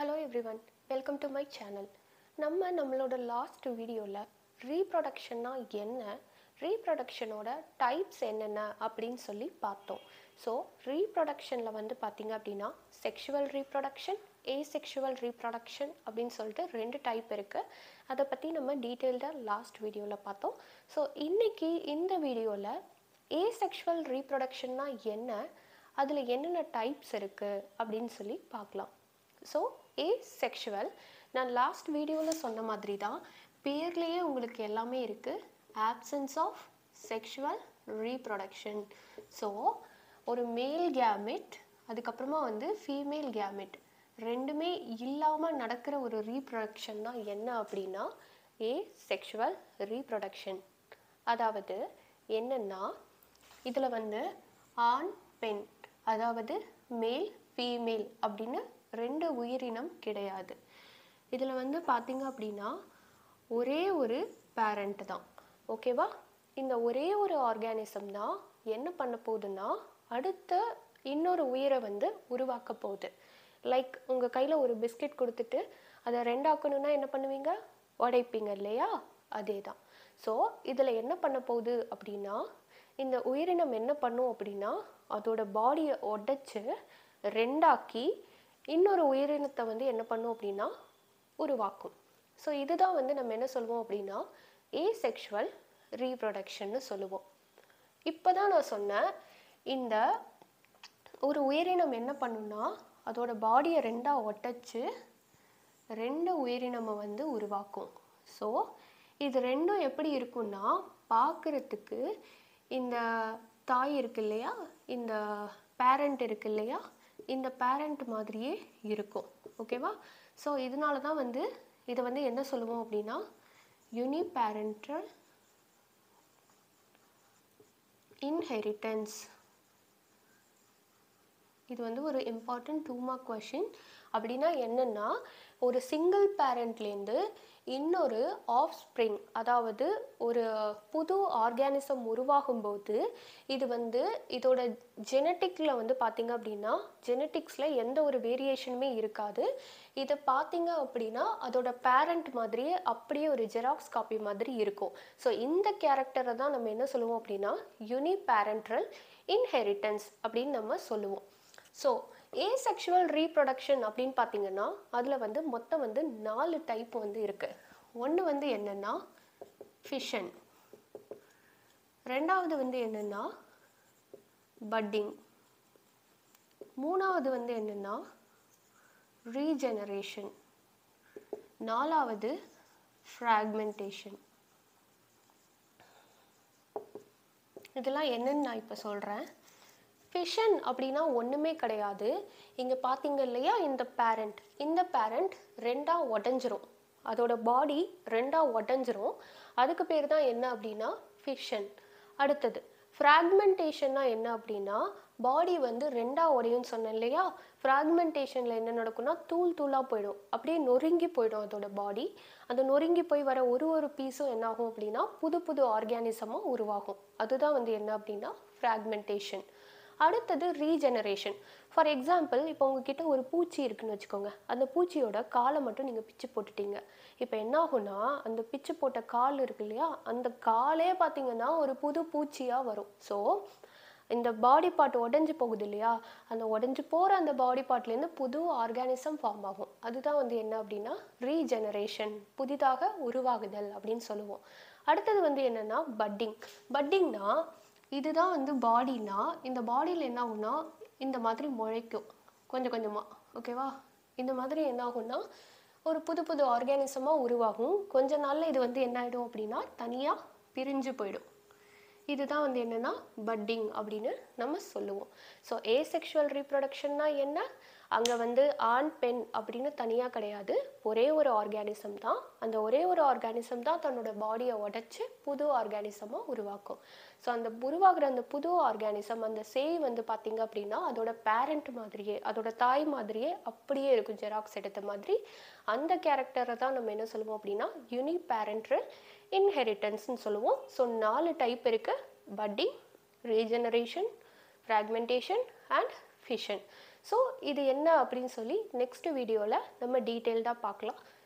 hello everyone welcome to my channel நம்ம நம்மளோட last வீடியோவில் ரீப்ரொடக்ஷன்னா என்ன ரீப்ரொடக்ஷனோட டைப்ஸ் என்னென்ன அப்படின்னு சொல்லி பார்த்தோம் ஸோ ரீப்ரொடக்ஷனில் வந்து பார்த்தீங்க அப்படின்னா செக்ஷுவல் ரீப்ரொடக்ஷன் ஏசெக்ஷுவல் ரீப்ரொடக்ஷன் அப்படின்னு சொல்லிட்டு ரெண்டு டைப் இருக்குது அதை பற்றி நம்ம டீட்டெயில்டாக லாஸ்ட் வீடியோவில் பார்த்தோம் ஸோ இன்றைக்கி இந்த வீடியோவில் ஏசெக்ஷுவல் ரீப்ரொடக்ஷன்னா என்ன அதில் என்னென்ன டைப்ஸ் இருக்குது அப்படின்னு சொல்லி பார்க்கலாம் ஸோ ஏ செக்ஷுவல் நான் லாஸ்ட் வீடியோவில் சொன்ன மாதிரி தான் பேர்லேயே உங்களுக்கு எல்லாமே இருக்குது options of sexual reproduction so ஒரு மேல் கேமெட் அதுக்கப்புறமா வந்து ஃபீமேல் கேமெட் ரெண்டுமே இல்லாமல் நடக்கிற ஒரு ரீப்ரொடக்ஷன் தான் என்ன அப்படின்னா ஏ செக்ஷுவல் ரீப்ரொடக்ஷன் அதாவது என்னென்னா இதில் வந்து ஆண் பெண் அதாவது மேல் ஃபீமேல் அப்படின்னு ரெண்டு உயிரினம் கிடையாது இதில் வந்து பார்த்தீங்க அப்படின்னா ஒரே ஒரு பேரண்ட் தான் ஓகேவா இந்த ஒரே ஒரு ஆர்கானிசம் தான் என்ன பண்ண போகுதுன்னா அடுத்த இன்னொரு உயிரை வந்து உருவாக்க போகுது லைக் உங்கள் கையில் ஒரு பிஸ்கெட் கொடுத்துட்டு அதை ரெண்டாக்கணும்னா என்ன பண்ணுவீங்க உடைப்பீங்க இல்லையா அதே தான் ஸோ இதில் என்ன பண்ண போகுது அப்படின்னா இந்த உயிரினம் என்ன பண்ணும் அப்படின்னா அதோட பாடியை உடைச்சு ரெண்டாக்கி இன்னொரு உயிரினத்தை வந்து என்ன பண்ணும் அப்படின்னா உருவாக்கும் ஸோ இதுதான் வந்து நம்ம என்ன சொல்லுவோம் அப்படின்னா ஏசெக்ஷுவல் ரீப்ரொடக்ஷன்னு சொல்லுவோம் இப்போ தான் நான் சொன்னேன் இந்த ஒரு உயிரினம் என்ன பண்ணுன்னா அதோட பாடியை ரெண்டாக ஒட்டச்சு ரெண்டு உயிரினமை வந்து உருவாக்கும் ஸோ இது ரெண்டும் எப்படி இருக்கும்னா பார்க்குறதுக்கு இந்த தாய் இருக்கு இல்லையா இந்த பேரண்ட் இருக்கு இல்லையா இந்த பேரண்ட் மாதிரியே இருக்கும் ஓகேவா ஸோ இதனால தான் வந்து இதை வந்து என்ன சொல்லுவோம் அப்படின்னா யூனி பேரண்டல் இன்ஹெரிட்டன்ஸ் இது வந்து ஒரு இம்பார்ட்டன்ட் டூ மார்க் கொஷின் அப்படின்னா என்னென்னா ஒரு சிங்கிள் பேரண்ட்லேருந்து இன்னொரு ஆஃப் ஸ்ப்ரிங் அதாவது ஒரு புது ஆர்கானிசம் உருவாகும்போது இது வந்து இதோட ஜெனட்டிக்கில் வந்து பார்த்திங்க அப்படின்னா ஜெனட்டிக்ஸில் எந்த ஒரு வேரியேஷனுமே இருக்காது இதை பார்த்தீங்க அப்படின்னா அதோட பேரண்ட் மாதிரியே அப்படியே ஒரு ஜெராக்ஸ் காப்பி மாதிரி இருக்கும் ஸோ இந்த கேரக்டரை தான் நம்ம என்ன சொல்லுவோம் அப்படின்னா யூனி பேரண்ட்ரல் இன்ஹெரிட்டன்ஸ் அப்படின்னு நம்ம சொல்லுவோம் ஸோ ஏசெக்ஷுவல் ரீப்ரொடக்ஷன் அப்படின்னு பார்த்தீங்கன்னா அதில் வந்து மொத்தம் வந்து நாலு டைப் வந்து இருக்குது ஒன்று வந்து என்னென்னா ஃபிஷன் ரெண்டாவது வந்து என்னென்னா பட்டிங் மூணாவது வந்து என்னென்னா ரீஜெனரேஷன் நாலாவது ஃப்ராக்மெண்டேஷன் இதெல்லாம் என்னன்னு நான் இப்போ சொல்கிறேன் ஃபிஷன் அப்படின்னா ஒன்றுமே கிடையாது இங்கே பார்த்தீங்க இல்லையா இந்த பேரண்ட் இந்த பேரண்ட் ரெண்டாக உடஞ்சிரும் அதோட பாடி ரெண்டாக உடஞ்சிரும் அதுக்கு பேர் தான் என்ன அப்படின்னா ஃபிஷன் அடுத்தது ஃப்ராக்மெண்டேஷன்னா என்ன அப்படின்னா பாடி வந்து ரெண்டாக உடையும்னு சொன்னேன் இல்லையா ஃப்ராக்மெண்டேஷனில் என்ன நடக்கும்னா தூள் தூளாக போயிடும் அப்படியே நொறுங்கி போயிடும் அதோட பாடி அந்த நொறுங்கி போய் வர ஒரு ஒரு பீஸும் என்ன ஆகும் அப்படின்னா புது புது ஆர்கானிசமாக உருவாகும் அதுதான் வந்து என்ன அப்படின்னா ஃப்ராக்மெண்டேஷன் அடுத்தது ரீஜெனரேஷன் ஃபார் எக்ஸாம்பிள் இப்போ உங்ககிட்ட ஒரு பூச்சி இருக்குன்னு வச்சுக்கோங்க அந்த பூச்சியோட காலை மட்டும் நீங்கள் பிச்சு போட்டுட்டீங்க இப்போ என்ன ஆகும்னா அந்த பிச்சு போட்ட கால் இருக்கு இல்லையா அந்த காலே பார்த்தீங்கன்னா ஒரு புது பூச்சியாக வரும் ஸோ இந்த பாடி பார்ட் உடஞ்சி போகுது இல்லையா அந்த உடஞ்சி போகிற அந்த பாடி பார்ட்லேருந்து புது ஆர்கானிசம் ஃபார்ம் ஆகும் அதுதான் வந்து என்ன அப்படின்னா ரீஜெனரேஷன் புதிதாக உருவாகுதல் அப்படின்னு சொல்லுவோம் அடுத்தது வந்து என்னென்னா பட்டிங் பட்டிங்னா இதுதான் வந்து பாடினா இந்த பாடியில் என்ன ஆகும்னா இந்த மாதிரி முளைக்கும் கொஞ்சம் கொஞ்சமாக ஓகேவா இந்த மாதிரி என்ன ஆகும்னா ஒரு புது புது ஆர்கானிசமாக உருவாகும் கொஞ்ச நாளில் இது வந்து என்ன ஆகிடும் அப்படின்னா தனியாக பிரிஞ்சு போயிடும் இதுதான் வந்து என்னென்னா பட்டிங் அப்படின்னு நம்ம சொல்லுவோம் ஸோ ஏசெக்ஷுவல் ரீப்ரொடக்ஷன்னா என்ன அங்கே வந்து ஆண் பெண் அப்படின்னு தனியாக கிடையாது ஒரே ஒரு ஆர்கானிசம் தான் அந்த ஒரே ஒரு ஆர்கானிசம் தான் தன்னோட பாடியை உடச்சி புது ஆர்கானிசமாக உருவாக்கும் ஸோ அந்த உருவாகிற அந்த புது ஆர்கானிசம் அந்த சேய் வந்து பார்த்திங்க அப்படின்னா அதோட பேரண்ட் மாதிரியே அதோட தாய் மாதிரியே அப்படியே இருக்கும் ஜெராக்ஸ் எடுத்த மாதிரி அந்த கேரக்டரை தான் நம்ம என்ன சொல்லுவோம் அப்படின்னா யூனி பேரண்ட்ரல் இன்ஹெரிட்டன்ஸ்னு சொல்லுவோம் ஸோ நாலு டைப் இருக்குது budding regeneration fragmentation and fission so இது என்ன அப்படின்னு சொல்லி நெக்ஸ்ட் வீடியோவில் நம்ம டீட்டெயில்டாக பார்க்கலாம்